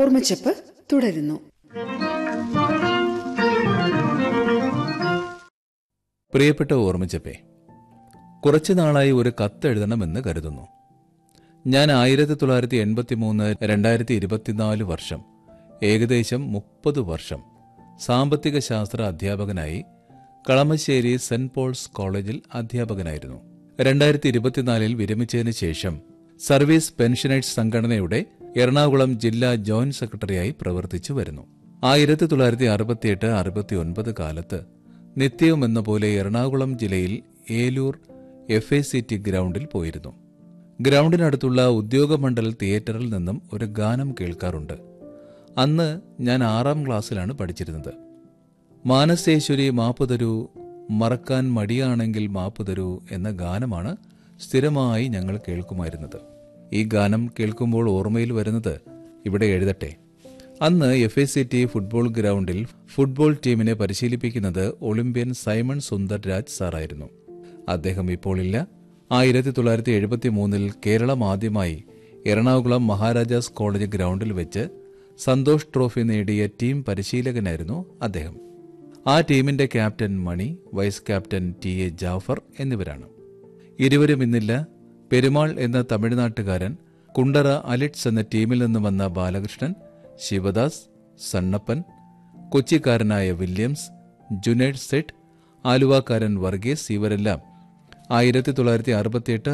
ഓർമ്മച്ചപ്പ് തുടരുന്നു പ്രിയപ്പെട്ട ഓർമ്മിച്ചപ്പേ കുറച്ചു നാളായി ഒരു കത്ത് എഴുതണമെന്ന് കരുതുന്നു ഞാൻ ആയിരത്തി തൊള്ളായിരത്തി എൺപത്തി മൂന്ന് രണ്ടായിരത്തി ഇരുപത്തിനാല് വർഷം ഏകദേശം മുപ്പത് വർഷം സാമ്പത്തിക ശാസ്ത്ര അധ്യാപകനായി കളമശ്ശേരി സെന്റ് പോൾസ് കോളേജിൽ അധ്യാപകനായിരുന്നു രണ്ടായിരത്തി ഇരുപത്തിനാലിൽ വിരമിച്ചതിന് ശേഷം സർവീസ് പെൻഷനേഴ്സ് സംഘടനയുടെ എറണാകുളം ജില്ലാ ജോയിന്റ് സെക്രട്ടറിയായി പ്രവർത്തിച്ചു വരുന്നു ആയിരത്തി തൊള്ളായിരത്തി അറുപത്തിയെട്ട് അറുപത്തി ഒൻപത് കാലത്ത് നിത്യവും എന്ന പോലെ എറണാകുളം ജില്ലയിൽ Eloor F A C T ഗ്രൗണ്ടിൽ പോയിരുന്നു ഗ്രൗണ്ടിനടുത്തുള്ള ഉദ്യോഗമണ്ഡൽ തിയേറ്ററിൽ നിന്നും ഒരു ഗാനം കേൾക്കാറുണ്ട് അന്ന് ഞാൻ ആറാം ക്ലാസ്സിലാണ് പഠിച്ചിരുന്നത് മാനസേശ്വരി മാപ്പ് തരൂ മറക്കാൻ മടിയാണെങ്കിൽ മാപ്പ് തരൂ എന്ന ഗാനമാണ് സ്ഥിരമായി ഞങ്ങൾ കേൾക്കുമായിരുന്നത് ഈ ഗാനം കേൾക്കുമ്പോൾ ഓർമ്മയിൽ വരുന്നത് ഇവിടെ എഴുതട്ടെ അന്ന് F A C T football ഗ്രൗണ്ടിൽ ഫുട്ബോൾ ടീമിനെ പരിശീലിപ്പിക്കുന്നത് ഒളിമ്പ്യൻ സൈമൺ സുന്ദർ രാജ് സാറായിരുന്നു അദ്ദേഹം ഇപ്പോൾ ഇല്ല ആയിരത്തി തൊള്ളായിരത്തി എഴുപത്തി മൂന്നിൽ കേരളം ആദ്യമായി എറണാകുളം മഹാരാജാസ് കോളേജ് ഗ്രൗണ്ടിൽ വെച്ച് സന്തോഷ് ട്രോഫി നേടിയ ടീം പരിശീലകനായിരുന്നു അദ്ദേഹം ആ ടീമിന്റെ captain Mani vice captain T A Jaffer എന്നിവരാണ് ഇരുവരും ഇന്നില്ല പെരുമാൾ എന്ന തമിഴ്നാട്ടുകാരൻ കുണ്ടറ അലിറ്റ്സ് എന്ന ടീമിൽ നിന്ന് വന്ന ബാലകൃഷ്ണൻ ശിവദാസ് സണ്ണപ്പൻ കൊച്ചിക്കാരനായ വില്യംസ് ജുനൈഡ് സെറ്റ് ആലുവാക്കാരൻ വർഗീസ് ഇവരെല്ലാം ആയിരത്തി തൊള്ളായിരത്തി അറുപത്തിയെട്ട്